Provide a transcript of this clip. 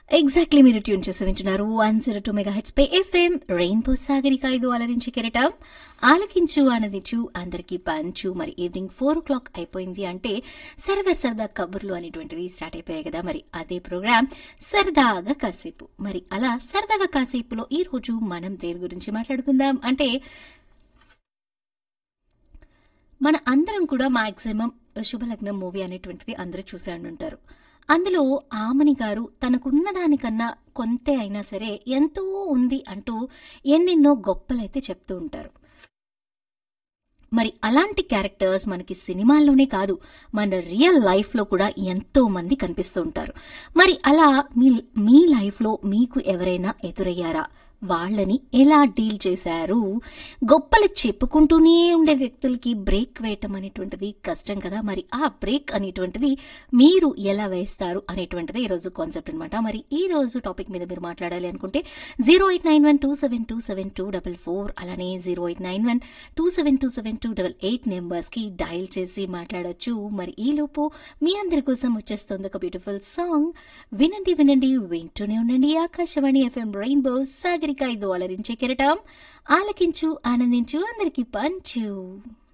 exactly మీరు tune చేసి వింటున్నారు one zero two mega hertz పై ఎఫ్ఎం రెయిన్బో సాగరిక ఐదు అలరించి కెరటం ఆలకించు ఆనందించు అందరికీ పంచు మరి ఈవినింగ్ ఫోర్ ఓ క్లాక్ అయిపోయింది అంటే సరదా సరదా కబుర్లు అనేటువంటివి స్టార్ట్ అయిపోయాయి కదా మరి అదే ప్రోగ్రామ్ సరదాగా కాసేపు మరి అలా సరదాగా కాసేపులో ఈ రోజు మనం దేని గురించి మాట్లాడుకుందాం అంటే మన అందరం కూడా మాక్సిమం శుభలగ్నం మూవీ అనేటువంటిది అందరూ చూసే ఉంటారు అందులో ఆమని గారు తనకున్న దానికన్నా కొంతే అయినా సరే ఎంతో ఉంది అంటూ ఎన్నెన్నో గొప్పలైతే చెప్తూ ఉంటారు మరి అలాంటి క్యారెక్టర్స్ మనకి సినిమాల్లోనే కాదు మన రియల్ లైఫ్ లో కూడా ఎంతో మంది కనిపిస్తూ ఉంటారు మరి అలా మీ మీ లైఫ్ లో మీకు ఎవరైనా ఎదురయ్యారా వాళ్ళని ఎలా డీల్ చేశారు గొప్పలు చెప్పుకుంటూనే ఉండే వ్యక్తులకి బ్రేక్ వేయటం అనేటువంటిది కష్టం కదా మరి ఆ బ్రేక్ అనేటువంటిది మీరు ఎలా వేస్తారు అనేటువంటిది ఈ రోజు కాన్సెప్ట్ అనమాట మరి ఈ రోజు టాపిక్ మీద మీరు మాట్లాడాలి అనుకుంటే zero eight nine one two seven two seven two double four అలానే zero eight nine one two seven two seven two double eight numbers కి డయల్ చేసి మాట్లాడొచ్చు మరి ఈ లోపు మీ అందరి కోసం వచ్చేస్తుంది ఒక బ్యూటిఫుల్ సాంగ్ వినండి వినండి వింటూనే ఉండండి ఆకాశవాణి ఎఫ్ఎం రెయిన్బో సాగరిక ఇది అలరించే కెరటం ఆలకించు ఆనందించు అందరికి పంచు